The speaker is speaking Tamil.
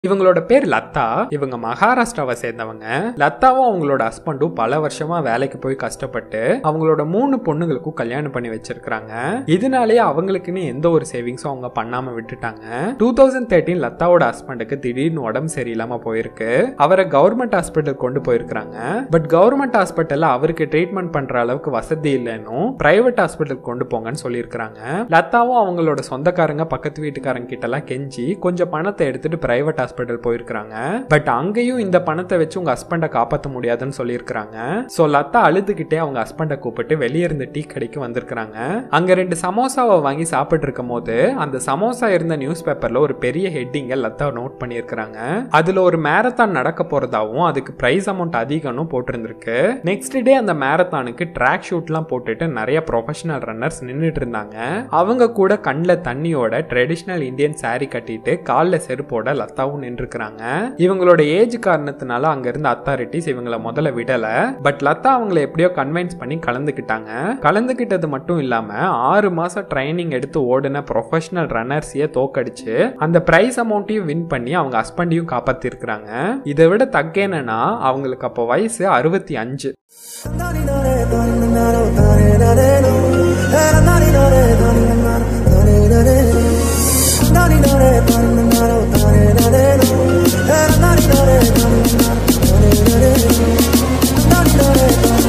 இவங்களோட பேர் லதா இவங்க மகாராஷ்டிராவை சேர்ந்தவங்க லதாவும் அவங்களோட ஹஸ்பண்டும் பல வருஷமா வேலைக்கு போய் கஷ்டப்பட்டு அவங்களோட மூணு பொண்ணுங்களுக்கும் கல்யாணம் பண்ணி வச்சிருக்காங்க இதனாலேயே அவங்களுக்குன்னு எந்த ஒரு சேவிங்ஸும் அவங்க பண்ணாம விட்டுட்டாங்க டூ தௌசண்ட் தேர்ட்டீன் லதாவோட ஹஸ்பண்டுக்கு திடீர்னு உடம்பு சரியில்லாம போயிருக்கு அவரை கவர்மெண்ட் ஹாஸ்பிட்டல் கொண்டு போயிருக்காங்க பட் கவர்மெண்ட் ஹாஸ்பிட்டல்ல அவருக்கு ட்ரீட்மெண்ட் பண்ற அளவுக்கு வசதி இல்லைன்னும் பிரைவேட் ஹாஸ்பிட்டல் கொண்டு போங்கன்னு சொல்லியிருக்காங்க லதாவும் அவங்களோட சொந்தக்காரங்க பக்கத்து வீட்டுக்காரங்க கிட்ட எல்லாம் கெஞ்சி கொஞ்சம் பணத்தை எடுத்துட்டு பிரைவேட் ஹாஸ்பிட்டல் போயிருக்காங்க பட் அங்கேயும் இந்த பணத்தை வச்சு உங்க ஹஸ்பண்டை காப்பாற்ற முடியாதுன்னு சொல்லியிருக்காங்க ஸோ லதா அழுதுகிட்டே அவங்க ஹஸ்பண்டை கூப்பிட்டு வெளியே இருந்த டீ கடைக்கு வந்திருக்காங்க அங்க ரெண்டு சமோசாவை வாங்கி சாப்பிட்டு இருக்கும் போது அந்த சமோசா இருந்த நியூஸ் பேப்பர்ல ஒரு பெரிய ஹெட்டிங்க லதா நோட் பண்ணியிருக்காங்க அதுல ஒரு மேரத்தான் நடக்க போறதாவும் அதுக்கு பிரைஸ் அமௌண்ட் அதிகம்னு போட்டிருந்திருக்கு நெக்ஸ்ட் டே அந்த மேரத்தானுக்கு ட்ராக் ஷூட்லாம் போட்டுட்டு நிறைய ப்ரொஃபஷனல் ரன்னர்ஸ் நின்றுட்டு இருந்தாங்க அவங்க கூட கண்ணில் தண்ணியோட ட்ரெடிஷ்னல் இந்தியன் saree கட்டிட்டு காலில் செருப்போட லதாவும் நின்றுருக்காங்க இவங்களோட ஏஜ் காரணத்தினால அங்க இருந்த அத்தாரிட்டிஸ் இவங்கள முதல்ல விடல பட் லதா அவங்கள எப்படியோ கன்வின்ஸ் பண்ணி கலந்துக்கிட்டாங்க கலந்துக்கிட்டது மட்டும் இல்லாம ஆறு மாசம் ட்ரைனிங் எடுத்து ஓடின ப்ரொஃபஷனல் ரன்னர்ஸையே தோக்கடிச்சு அந்த பிரைஸ் அமௌண்ட்டையும் வின் பண்ணி அவங்க ஹஸ்பண்டையும் காப்பாத்திருக்கிறாங்க இதை விட தக்கேனன்னா அவங்களுக்கு அப்போ வயசு அறுபத்தி அஞ்சு Nani